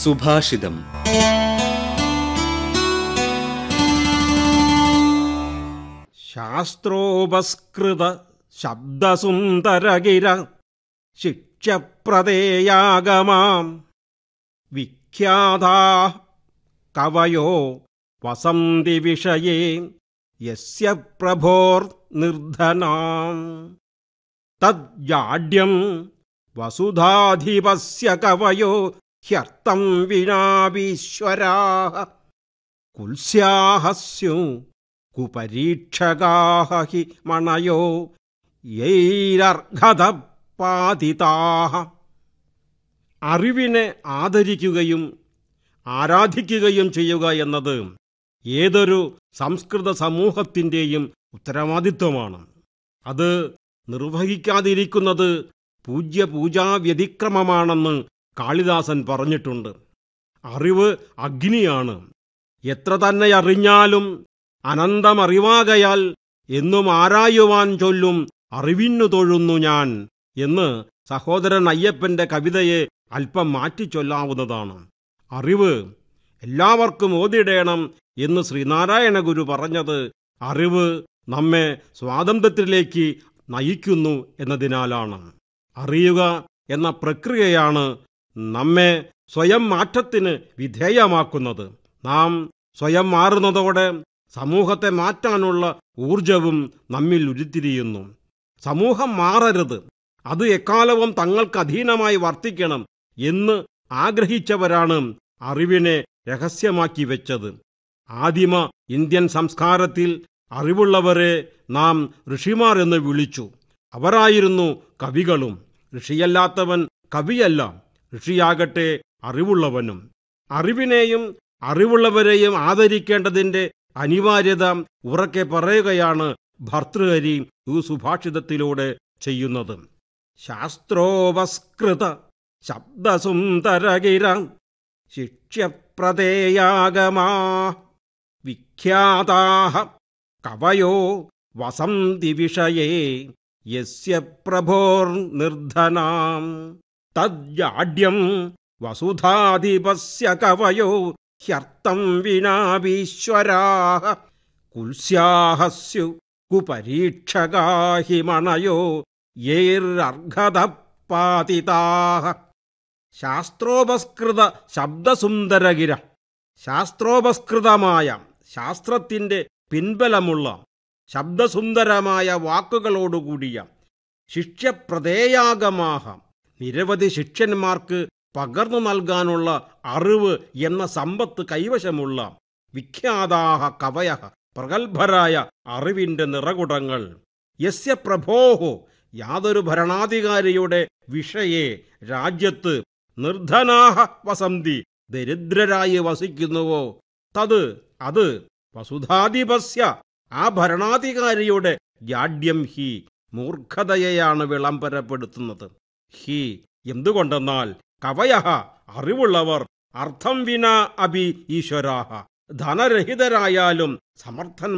സുഭാഷിതം ശാസ്ത്രോപസ്കൃത ശബ്ദസുന്ദരകിര ശിക്ഷപ്രദേയാഗമാം വിഖ്യാതാ കവയോ വസന്തി വിഷയേ യസ്യ പ്രഭോർ നിർധനാം തജ്ജാഡ്യം വസുധാധിപസ്യ കവയോ ഹ്യർത്ഥം വിനാവീശ്വരാ കുൽസ്യാഹസ്യു കുപരീക്ഷകാഹ ഹി മണയോ യൈരർഹതപാതിതാഹ അറിവിനെ ആദരിക്കുകയും ആരാധിക്കുകയും ചെയ്യുക എന്നത് ഏതൊരു സംസ്കൃത സമൂഹത്തിൻ്റെയും ഉത്തരവാദിത്വമാണ് അത് നിർവഹിക്കാതിരിക്കുന്നത് പൂജ്യ പൂജാ വ്യതിക്രമമാണെന്ന് കാളിദാസൻ പറഞ്ഞിട്ടുണ്ട് അറിവ് അഗ്നിയാണ് എത്ര തന്നെ അറിഞ്ഞാലും അനന്തമറിവാകയാൽ എന്നും ആരായുവാൻ ചൊല്ലും അറിവിന്നു തൊഴുന്നു ഞാൻ എന്ന് സഹോദരൻ അയ്യപ്പന്റെ കവിതയെ അല്പം മാറ്റിച്ചൊല്ലാവുന്നതാണ് അറിവ് എല്ലാവർക്കും ഓതിടേണം എന്ന് ശ്രീനാരായണ ഗുരു പറഞ്ഞത് അറിവ് നമ്മെ സ്വാതന്ത്ര്യത്തിലേക്ക് നയിക്കുന്നു എന്നതിനാലാണ് അറിയുക എന്ന പ്രക്രിയയാണ് നമ്മെ സ്വയം മാറ്റത്തിന് വിധേയമാക്കുന്നത് നാം സ്വയം മാറുന്നതോടെ സമൂഹത്തെ മാറ്റാനുള്ള ഊർജവും നമ്മിൽ ഉരുത്തിരിയുന്നു സമൂഹം മാറരുത് അത് എക്കാലവും തങ്ങൾക്ക് അധീനമായി വർത്തിക്കണം എന്ന് ആഗ്രഹിച്ചവരാണ് അറിവിനെ രഹസ്യമാക്കി വെച്ചത് ആദിമ ഇന്ത്യൻ സംസ്കാരത്തിൽ അറിവുള്ളവരെ നാം ഋഷിമാർ എന്ന് വിളിച്ചു അവരായിരുന്നു കവികളും ഋഷിയല്ലാത്തവൻ കവിയല്ല ഋഷിയാകട്ടെ അറിവുള്ളവനും അറിവിനെയും അറിവുള്ളവരെയും ആദരിക്കേണ്ടതിന്റെ അനിവാര്യത ഉറക്കെ പറയുകയാണ് ഭർതൃഹരി ഈ സുഭാഷിതത്തിലൂടെ ചെയ്യുന്നത് ശാസ്ത്രോപസ്കൃത ശബ്ദസുന്ദരകിര ശിക്ഷ്യപ്രദേയാഗമാ വിഖ്യാതാഹ കവയോ വസന്തി വിഷയേ യസ്യ പ്രഭോർ നിർധനാം തജ്ജാഡ്യം വസുധാധിപസ്യ കവയോ ഹ്യർത്ഥം വിനാവീശ്വരാഹ കുൽസ്യാഹസ്യു കുപരീക്ഷകാഹി മണയോ യേർർഹതപാതിതാഹ ശാസ്ത്രോപസ്കൃത ശബ്ദസുന്ദരകിര ശാസ്ത്രോപസ്കൃതമായ ശാസ്ത്രത്തിന്റെ പിൻബലമുള്ള ശബ്ദസുന്ദരമായ വാക്കുകളോടുകൂടിയ ശിഷ്യപ്രദേയാഗമാഹ നിരവധി ശിഷ്യന്മാർക്ക് പകർന്നു നൽകാനുള്ള അറിവ് എന്ന സമ്പത്ത് കൈവശമുള്ള വിഖ്യാതാഹ കവയ പ്രഗത്ഭരായ അറിവിന്റെ നിറകുടങ്ങൾ യസ്യ പ്രഭോഹോ യാതൊരു ഭരണാധികാരിയുടെ വിഷയെ രാജ്യത്ത് നിർധനാഹ വസന്തി ദരിദ്രരായി വസിക്കുന്നുവോ തത് അത് വസുധാധിപസ്യ ആ ഭരണാധികാരിയുടെ ജാഡ്യം ഹി മൂർഖതയെയാണ് വിളംബരപ്പെടുത്തുന്നത് ഹി എന്തുകൊണ്ടെന്നാൽ കവയഹ അറിവുള്ളവർ അർത്ഥം വിന അഭി ഈശ്വരാഹ ധനരഹിതരായാലും സമർത്ഥൻ